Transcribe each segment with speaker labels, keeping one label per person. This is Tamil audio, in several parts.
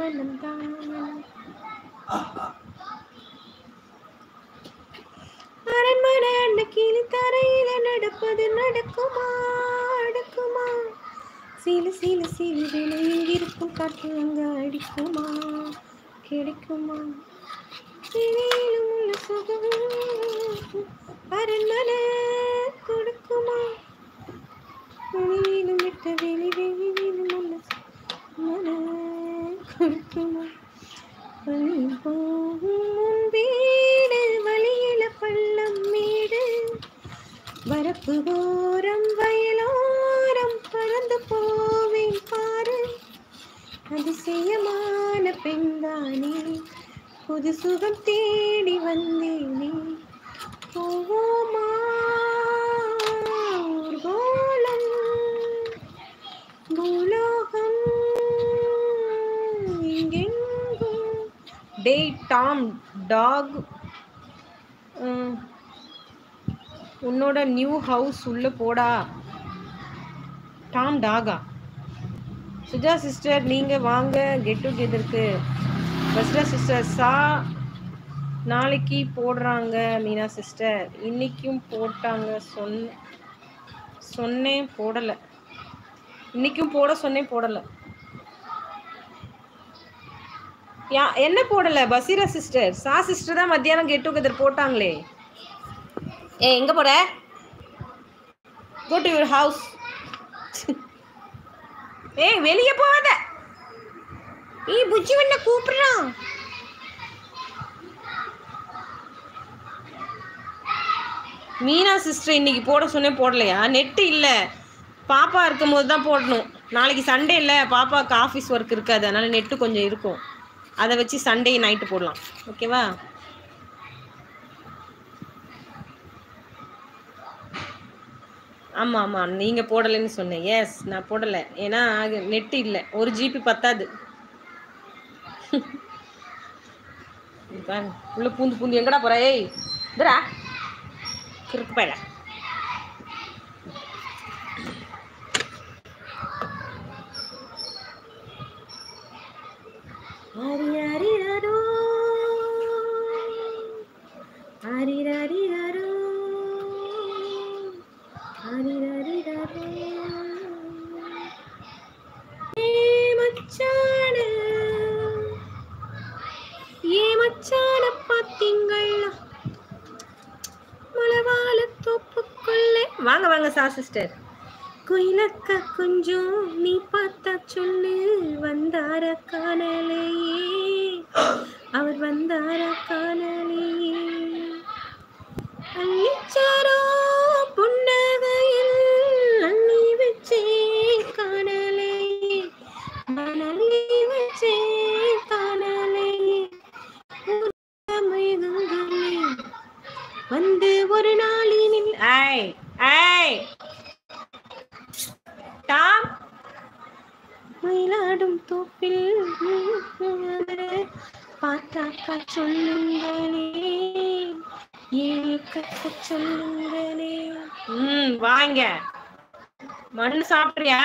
Speaker 1: அரண்மனை அண்ட கீழே தரையில நடப்பது நடக்குமா நடக்குமா சீல சீல சீல வேலை எங்கிருக்கும் காற்று அங்க அடிக்குமா கிடைக்குமா வெளியிலும் உள்ள சுகம் அரண்மனை கொடுக்குமா வெளியிலும் விட்ட வெளி வெளியிலும் உள்ள மன கொடுக்குமா வழி போகும் உன் வீடு வழியில பள்ளம் மேடு வரப்பு ஓரம் வயலோரம் பறந்து போவேன் பாரு அதிசயமான பெண்தானே புது சுகம் தேடி வந்தேனே போவோமா ஊர்கோலம் பூலோகம் எங்கெங்கும் டேய் டாம் டாக் உன்னோட நியூ ஹவுஸ் உள்ள போடா டாம் டாகா சுஜா சிஸ்டர் நீங்க வாங்க கெட் டுகெதருக்கு பஸ்ரா சிஸ்டர் சா நாளைக்கு போடுறாங்க மீனா சிஸ்டர் இன்னைக்கும் போட்டாங்க சொன்ன சொன்னேன் போடலை இன்னைக்கும் போட சொன்னேன் போடலை யா என்ன போடலை பசீரா சிஸ்டர் சா சிஸ்டர் தான் மத்தியானம் கெட் டுகெதர் போட்டாங்களே ஏ எங்க போற கோ டு யுவர் ஹவுஸ் ஏய் வெளியே போகாத ஏய் புஜ்ஜி வண்ண கூப்பிடுறான் மீனா சிஸ்டர் இன்னைக்கு போட சொன்னேன் போடலையா நெட்டு இல்லை பாப்பா இருக்கும் போது தான் போடணும் நாளைக்கு சண்டே இல்லை பாப்பாவுக்கு ஆஃபீஸ் ஒர்க் இருக்காது அதனால நெட்டு கொஞ்சம் இருக்கும் அதை வச்சு சண்டே நைட்டு போடலாம் ஓகேவா ஆமாம் ஆமாம் நீங்கள் போடலைன்னு சொன்னேன் எஸ் நான் போடலை ஏன்னா நெட்டு இல்லை ஒரு ஜிபி பத்தாது இங்க பாரு, உள்ள பூந்து பூந்து எங்கடா போற ஏய் இதுரா கிறுக்கு பையல ஆரிராரிராரோ. ஆரிராரிராரோ. ஆரிராரிராரோ. ஏ மச்சான ஏ மச்சான பாத்தீங்களா மலவாழ தோப்புக்குள்ளே வாங்க வாங்க சா சிஸ்டர் குயிலக்க கொஞ்சம் நீ பார்த்தா சொல்லு வந்தார காணலையே அவர் வந்தார காணலையே அள்ளிச்சாரோ புன்னகையில் அள்ளி வச்சே காணலையே நான் அள்ளி வச்சே காணலையே மேகங்களே வந்து ஒரு நாளினில் ஐய் ஐய் டாம் மயிலாடும் தோப்பில் பார்த்தாக்கா சொல்லுங்களே ஏழு கத்த சொல்லுங்களே ம் வாங்க மண்ணு சாப்பிட்றியா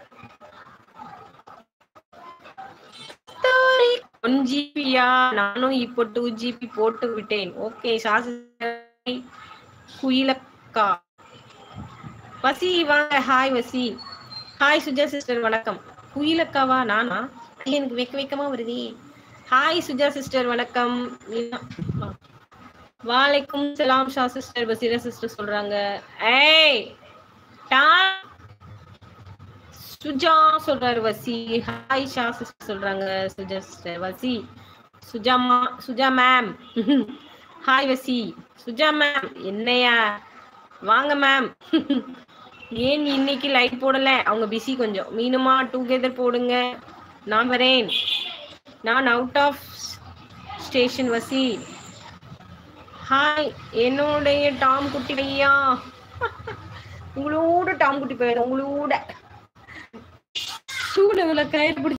Speaker 1: ஒன் ஜிபியா நானும் இப்போ டூ ஜிபி போட்டு விட்டேன் ஓகே சாசி குயிலக்கா வசி வாங்க ஹாய் வசி ஹாய் சுஜா சிஸ்டர் வணக்கம் குயிலக்காவா நானா ஐய, எனக்கு வெக்க வெக்கமா வருதே ஹாய் சுஜா சிஸ்டர் வணக்கம் மீனா- வா- வாலைக்கும் சலாம் ஷா சிஸ்டர் பசீரா சிஸ்டர் சொல்றாங்க ஏய் டா சுஜா சொல்றாரு வசி ஹாய் ஷா சிஸ்டர் சொல்றாங்க சுஜா சிஸ்டர் வசி சுஜாமா சுஜா மேம் ஹாய் வசி சுஜா மேம் என்னையா வாங்க மேம் ஏன் இன்னைக்கு லைட் போடல அவங்க பிஸி கொஞ்சம் மீனுமா டுகெதர் போடுங்க நான் வரேன் நான் அவுட் ஆஃப் ஸ்டேஷன் வசி ஹாய் என்னுடைய டாம் குட்டி பையா உங்களோட டாம் குட்டி போயிடும் உங்களோட சூடு கயிறு பிடிச்சி